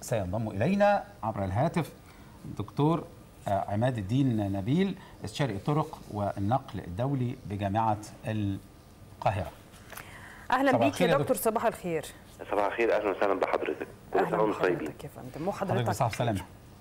سينضم الينا عبر الهاتف الدكتور عماد الدين نبيل استشاري الطرق والنقل الدولي بجامعه القاهره. اهلا بيك يا دكتور صباح الخير. صباح الخير اهلا وسهلا بحضرتك. اهلا بحضرتك يا فندم وحضرتك بصحة سلامه.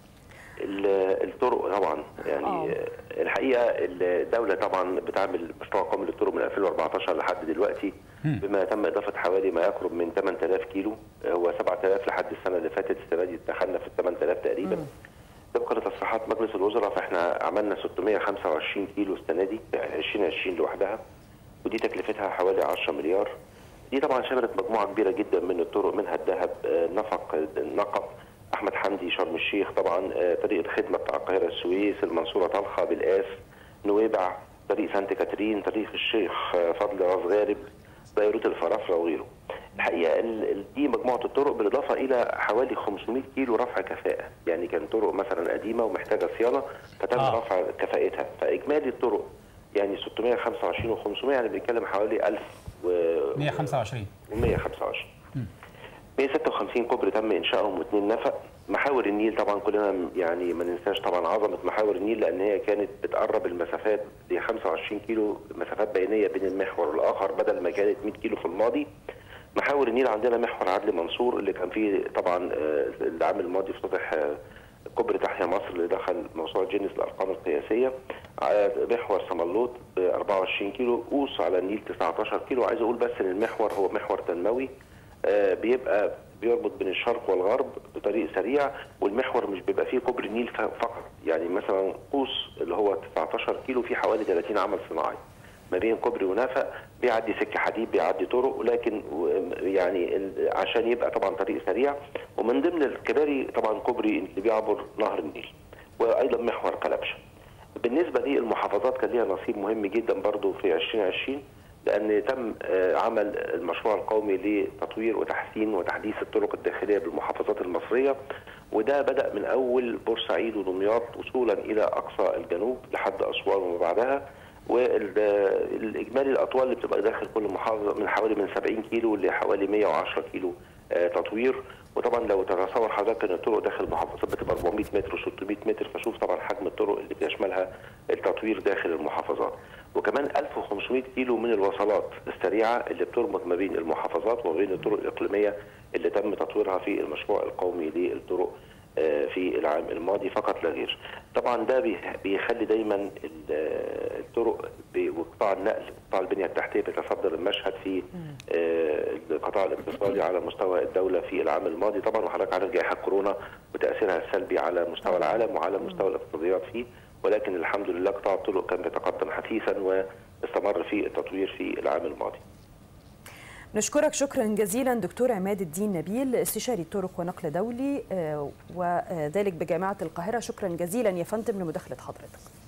الطرق طبعا يعني أوه. الحقيقه الدوله طبعا بتعمل مشروع قومي للطرق من 2014 لحد دلوقتي بما تم اضافه حوالي ما يقرب من 8000 كيلو هو 7000 لحد السنه اللي فاتت السنه دي دخلنا في 8000 تقريبا طبقا لتصريحات مجلس الوزراء فاحنا عملنا 625 كيلو السنه دي 2020 لوحدها ودي تكلفتها حوالي 10 مليار دي طبعا شملت مجموعه كبيره جدا من الطرق منها الذهب نفق النقب احمد حمدي شرم الشيخ طبعا طريق الخدمه بتاع القاهره السويس المنصوره طلخه بالقاس نويبع طريق سانت كاترين طريق الشيخ فضل راس غارب بيروت الفرافره وغيره. الحقيقه دي مجموعه الطرق بالاضافه الى حوالي 500 كيلو رفع كفاءه، يعني كان طرق مثلا قديمه ومحتاجه صيانه فتم آه. رفع كفاءتها، فاجمالي الطرق يعني 625 و500 يعني بنتكلم حوالي 1000 و 125 و125 156 كوبري تم انشائهم واثنين نفق محاور النيل طبعا كلنا يعني ما ننساش طبعا عظمه محاور النيل لان هي كانت بتقرب المسافات ل 25 كيلو مسافات بينيه بين المحور والاخر بدل ما كانت 100 كيلو في الماضي محاور النيل عندنا محور عدلي منصور اللي كان فيه طبعا العام الماضي افتتح كوبري تحيا مصر اللي دخل موسوعه جينيس الارقام القياسيه محور سملوط 24 كيلو قوس على النيل 19 كيلو عايز اقول بس ان المحور هو محور تنموي بيبقى بيربط بين الشرق والغرب بطريق سريع والمحور مش بيبقى فيه كوبري النيل فقط يعني مثلا قوس اللي هو 19 كيلو فيه حوالي 30 عمل صناعي ما بين كوبري ونفق بيعدي سكه حديد بيعدي طرق ولكن يعني عشان يبقى طبعا طريق سريع ومن ضمن الكباري طبعا كوبري اللي بيعبر نهر النيل وايضا محور كلبشه بالنسبه للمحافظات كان ليها نصيب مهم جدا برضو في 2020 لان تم عمل المشروع القومي لتطوير وتحسين وتحديث الطرق الداخليه بالمحافظات المصريه وده بدا من اول بورسعيد ودمياط وصولا الى اقصى الجنوب لحد اسوان وما بعدها والاجمالي الاطوال اللي بتبقى داخل كل محافظه من حوالي من 70 كيلو لحوالي 110 كيلو تطوير وطبعا لو تتصور حضرتك ان الطرق داخل المحافظات بتبقى 400 متر و600 متر فشوف طبعا حجم الطرق اللي بيشملها التطوير داخل المحافظات وكمان 1500 كيلو من الوصلات السريعه اللي بتربط ما بين المحافظات وما بين الطرق الاقليميه اللي تم تطويرها في المشروع القومي للطرق في العام الماضي فقط لا غير. طبعا ده بيخلي دايما الطرق وقطاع النقل قطاع البنيه التحتيه بيتصدر المشهد في القطاع الاقتصادي على مستوى الدوله في العام الماضي طبعا وحضرتك عارف جائحه كورونا وتاثيرها السلبي على مستوى العالم وعلى مستوى الاقتصاديات فيه ولكن الحمد لله قطاع الطرق كان بيتقدم حثيثا واستمر في التطوير في العام الماضي. نشكرك شكرا جزيلا دكتور عماد الدين نبيل استشاري الطرق ونقل دولي وذلك بجامعه القاهره شكرا جزيلا يا فندم لمداخله حضرتك.